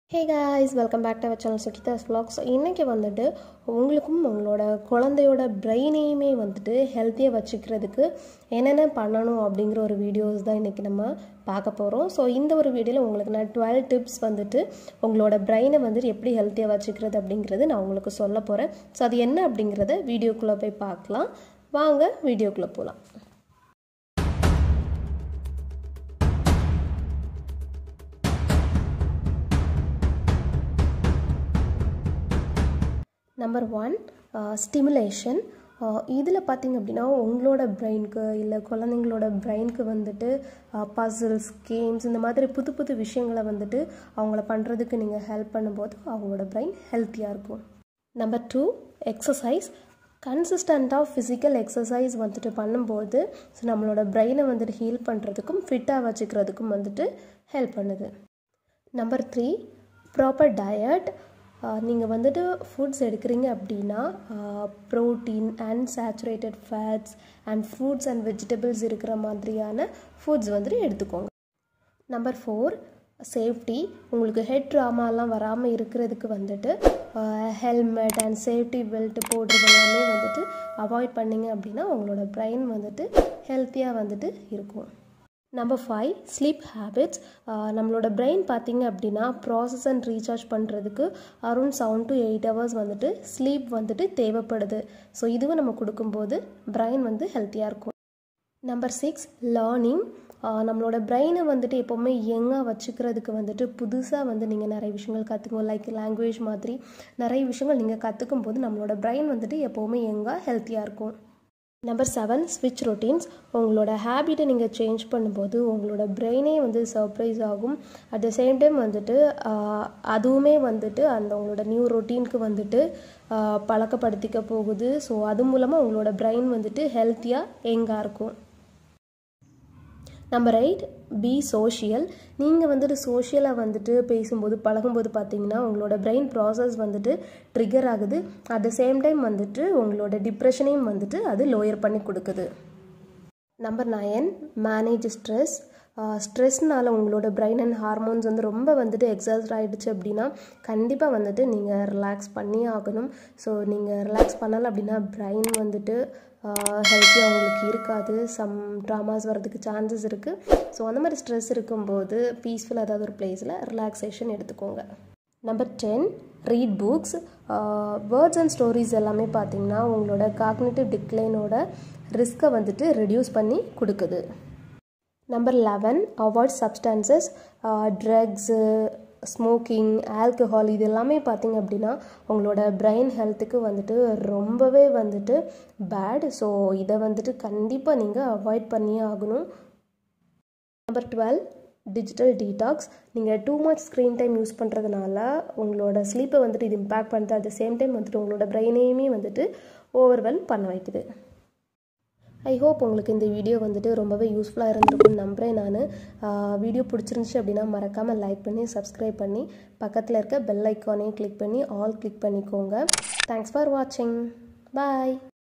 hey guys welcome back to our channel Sugitha's vlogs இன்றைக்கி வந்துட்டு உங்களுக்கும் உங்களோட குழந்தையோட பிரெயினையுமே வந்துட்டு ஹெல்த்தியாக வச்சுக்கிறதுக்கு என்னென்ன பண்ணணும் அப்படிங்கிற ஒரு வீடியோஸ் தான் இன்றைக்கி நம்ம பார்க்க போகிறோம் ஸோ இந்த ஒரு வீடியோவில் உங்களுக்கு நான் டுவெல் டிப்ஸ் வந்துட்டு உங்களோட பிரெயினை வந்துட்டு எப்படி ஹெல்த்தியாக வச்சுக்கிறது அப்படிங்கிறது நான் உங்களுக்கு சொல்ல போகிறேன் ஸோ அது என்ன அப்படிங்கிறத வீடியோக்குள்ளே போய் பார்க்கலாம் வாங்க வீடியோக்குள்ளே போகலாம் நம்பர் ஒன் ஸ்டிமுலேஷன் இதில் பார்த்தீங்க அப்படின்னா உங்களோட பிரெயினுக்கு இல்லை குழந்தைங்களோட பிரெயினுக்கு வந்துட்டு பசில்ஸ் கேம்ஸ் இந்த மாதிரி புது புது விஷயங்களை வந்துட்டு அவங்கள பண்ணுறதுக்கு நீங்கள் ஹெல்ப் பண்ணும்போது அவங்களோட பிரெயின் ஹெல்த்தியாக இருக்கும் நம்பர் டூ எக்ஸசைஸ் கன்சிஸ்டண்ட்டாக ஃபிசிக்கல் எக்ஸசைஸ் வந்துட்டு பண்ணும்போது ஸோ நம்மளோட பிரெயினை வந்துட்டு ஹீல் பண்ணுறதுக்கும் ஃபிட்டாக வச்சுக்கிறதுக்கும் வந்துட்டு ஹெல்ப் பண்ணுது நம்பர் த்ரீ ப்ராப்பர் டயட் நீங்கள் வந்துட்டு ஃபுட்ஸ் எடுக்கிறீங்க அப்படின்னா protein and saturated fats and fruits and vegetables இருக்கிற மாதிரியான ஃபுட்ஸ் வந்துட்டு எடுத்துக்கோங்க நம்பர் ஃபோர் சேஃப்டி உங்களுக்கு ஹெட் ட்ராமாலாம் வராமல் இருக்கிறதுக்கு வந்துட்டு ஹெல்மெட் அண்ட் சேஃப்டி பெல்ட் போடுறது எல்லாமே வந்துட்டு அவாய்ட் பண்ணிங்க அப்படின்னா உங்களோட பிரெயின் வந்துட்டு ஹெல்த்தியாக வந்துட்டு இருக்கும் நம்பர் ஃபைவ் ஸ்லீப் ஹேபிட்ஸ் நம்மளோட பிரெயின் பார்த்திங்க அப்படின்னா ப்ராசஸ் அண்ட் ரீசார்ஜ் பண்ணுறதுக்கு around seven to eight hours வந்துட்டு ஸ்லீப் வந்துட்டு தேவைப்படுது ஸோ இதுவும் நம்ம கொடுக்கும்போது பிரெயின் வந்து ஹெல்த்தியாக இருக்கும் நம்பர் சிக்ஸ் லேர்னிங் நம்மளோட பிரெயினை வந்துட்டு எப்போவுமே யங்காக வச்சுக்கிறதுக்கு வந்துட்டு புதுசாக வந்து நீங்கள் நிறைய விஷயங்கள் கற்றுக்கணும் லைக் லாங்குவேஜ் மாதிரி நிறைய விஷயங்கள் நீங்கள் கற்றுக்கும் போது நம்மளோட பிரெயின் வந்துட்டு எப்போவுமே யங்காக ஹெல்த்தியாக இருக்கும் நம்பர் செவன் ஸ்விட்ச் ரொட்டீன்ஸ் உங்களோட ஹேபிட்டை நீங்கள் சேஞ்ச் பண்ணும்போது உங்களோட பிரெயினே வந்து சர்ப்ரைஸ் ஆகும் அட் த சேம் டைம் வந்துட்டு அதுவுமே வந்துட்டு அந்த உங்களோட நியூ ரொட்டீனுக்கு வந்துட்டு பழக்கப்படுத்திக்க போகுது ஸோ அது மூலமாக உங்களோட பிரெயின் வந்துட்டு ஹெல்த்தியாக எங்காக இருக்கும் நம்பர் எயிட் பி சோஷியல் நீங்கள் வந்துட்டு சோஷியலாக வந்துட்டு பேசும்போது பழகும்போது பார்த்தீங்கன்னா உங்களோட பிரெயின் ப்ராசஸ் வந்துட்டு ட்ரிகர் ஆகுது அட் த சேம் டைம் வந்துட்டு உங்களோட டிப்ரெஷனையும் வந்துட்டு அது லோயர் பண்ணி கொடுக்குது நம்பர் நயன் மேனேஜ் ஸ்ட்ரெஸ் ஸ்ட்ரெஸ்னால் உங்களோட பிரெயின் அண்ட் ஹார்மோன்ஸ் வந்து ரொம்ப வந்துட்டு எக்ஸாஸ்ட் ஆகிடுச்சு அப்படின்னா கண்டிப்பாக வந்துட்டு நீங்கள் ரிலாக்ஸ் பண்ணியே ஆகணும் ஸோ நீங்கள் ரிலாக்ஸ் பண்ணலை அப்படின்னா பிரெயின் வந்துட்டு ஹெல்த்தியாக உங்களுக்கு இருக்காது சம் ட்ராமாஸ் வரதுக்கு சான்சஸ் இருக்குது ஸோ அந்த மாதிரி ஸ்ட்ரெஸ் இருக்கும்போது பீஸ்ஃபுல் ஏதாவது ஒரு பிளேஸில் ரிலாக்ஸேஷன் எடுத்துக்கோங்க number ten read books words and stories எல்லாமே பார்த்தீங்கன்னா உங்களோட காக்னேட்டிவ் டிக்ளைனோட ரிஸ்க்கை வந்துட்டு ரெடியூஸ் பண்ணி கொடுக்குது number eleven avoid substances drugs smoking alcohol இது எல்லாமே பார்த்திங்க அப்படின்னா உங்களோட பிரெயின் ஹெல்த்துக்கு வந்துட்டு ரொம்பவே வந்துட்டு பேட் ஸோ இதை வந்துட்டு கண்டிப்பாக நீங்கள் அவாய்ட் பண்ணியே ஆகணும் நம்பர் டுவெல் டிஜிட்டல் டீடாக்ஸ் நீங்கள் too much screen time use பண்ணுறதுனால உங்களோட ஸ்லீப்பை வந்துட்டு இது இம்பேக்ட் பண்ணுது அட் த சேம் டைம் வந்துட்டு உங்களோட பிரெயினையுமே வந்துட்டு ஓவர்வெல் பண்ண வைக்குது ஐ ஹோப் உங்களுக்கு இந்த வீடியோ வந்துட்டு ரொம்பவே யூஸ்ஃபுல்லாக இருந்திருக்கும்னு நம்புகிறேன் நான் வீடியோ பிடிச்சிருந்துச்சி அப்படின்னா மறக்காமல் லைக் பண்ணி சப்ஸ்கிரைப் பண்ணி பக்கத்தில் இருக்க பெல் ஐக்கானையும் கிளிக் பண்ணி ஆல் கிளிக் பண்ணிக்கோங்க தேங்க்ஸ் ஃபார் வாட்சிங் பாய்